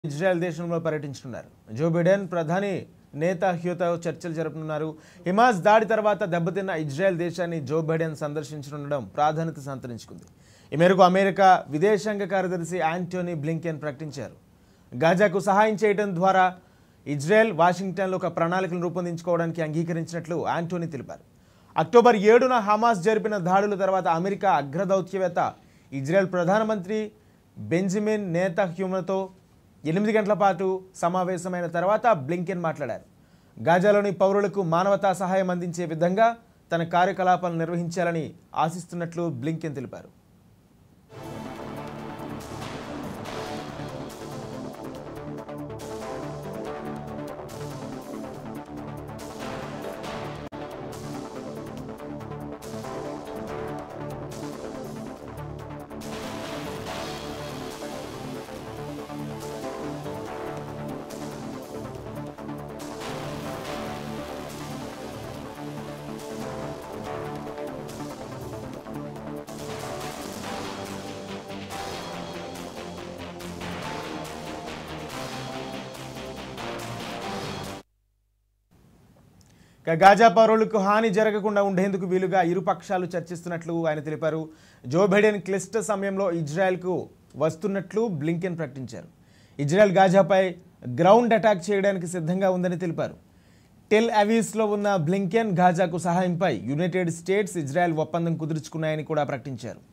Israel దేశంలో పర్యటించనున్నారు Joe Biden ప్రధాని నేతాహ్యూతో చర్చలు జరపనున్నారు హిమాస్ దాడి తర్వాత దెబ్బతిన్న ఇజ్రాయెల్ దేశాన్ని జో బైడెన్ సందర్శించనుండడం ప్రాధాన్యత సంతరించుకుంది ఈ మేరకు అమెరికా విదేశాంగ కార్యదర్శి యాంటోనీ బ్లింకెన్ ప్రకటించారు గాజాకు సహాయం చేయడం ద్వారా ఇజ్రాయెల్ వాషింగ్టన్లో ఒక ప్రణాళికను రూపొందించుకోవడానికి అంగీకరించినట్లు యాంటోనీ తెలిపారు అక్టోబర్ ఏడున హమాస్ జరిపిన దాడుల తర్వాత అమెరికా అగ్రదౌత్యవేత్త ఇజ్రాయెల్ ప్రధానమంత్రి బెంజమిన్ నేతాహ్యూమతో ఎనిమిది గంటల పాటు సమావేశమైన తర్వాత బ్లింకెన్ మాట్లాడారు గాజాలోని పౌరులకు మానవతా సహాయం అందించే విధంగా తన కార్యకలాపాలు నిర్వహించాలని ఆశిస్తున్నట్లు బ్లింకెన్ తెలిపారు ఇక గాజా పౌరులకు హాని జరగకుండా ఉండేందుకు వీలుగా ఇరు పక్షాలు చర్చిస్తున్నట్లు ఆయన తెలిపారు జో బైడెన్ క్లిష్ట సమయంలో ఇజ్రాయెల్కు వస్తున్నట్లు బ్లింకెన్ ప్రకటించారు ఇజ్రాయెల్ గాజాపై గ్రౌండ్ అటాక్ చేయడానికి సిద్ధంగా ఉందని తెలిపారు టెల్ అవీస్లో ఉన్న బ్లింకెన్ గాజాకు సహాయంపై యునైటెడ్ స్టేట్స్ ఇజ్రాయెల్ ఒప్పందం కుదుర్చుకున్నాయని కూడా ప్రకటించారు